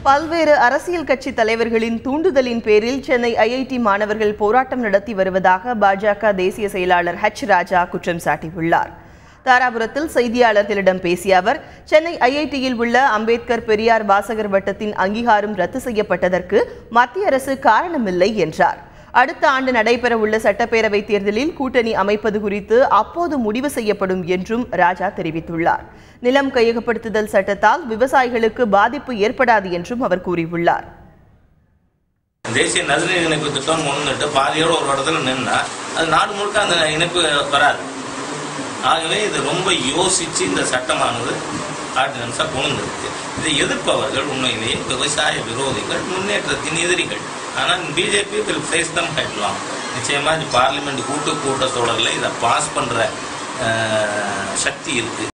பல்வேறு அரசியல் கட்சி தலைவர்களின் தூண்டுதலின் பேரில் சென்னை ஐஐடி மாணவர்கள் போராட்டம் நடத்தி வருவதாக பாஜக தேசிய செயலாளர் ஹெச் ராஜா குற்றம் சாட்டியுள்ளார் தாராபுரத்தில் செய்தியாளர்களிடம் பேசிய அவர் சென்னை ஐஐடியில் உள்ள அம்பேத்கர் பெரியார் வாசகர் வட்டத்தின் அங்கீகாரம் ரத்து செய்யப்பட்டதற்கு மத்திய அரசு காரணமில்லை என்றார் அடுத்த ஆண்டு நடைபெறவுள்ள சட்டப்பேரவை தேர்தலில் கூட்டணி அமைப்பது குறித்து அப்போது முடிவு செய்யப்படும் என்றும் ராஜா தெரிவித்துள்ளார் நிலம் கையகப்படுத்துதல் சட்டத்தால் விவசாயிகளுக்கு பாதிப்பு ஏற்படாது என்றும் அவர் கூறியுள்ளார் தேசிய நதிநீர் இணைப்பு திட்டம் முன்னிட்டு பாதியோட ஒரு இடத்துல நின்னா அது நாடு முழுக்க அந்த இணைப்பு வராது ஆகவே இது ரொம்ப யோசிச்சு இந்த சட்டமானது ஆர்டினன்ஸாக கொண்டு இருக்கு இதை எதிர்ப்பவர்கள் உண்மையிலேயே விவசாய விரோதிகள் முன்னேற்றத்தின் எதிரிகள் ஆனால் பிஜேபி வில் ஃபேஸ் தம் ஹெட்லாம் நிச்சயமா இது பார்லிமெண்ட் கூட்டு கூட்டத்தொடரில் இதை பாஸ் பண்ற அஹ், சக்தி இருக்கு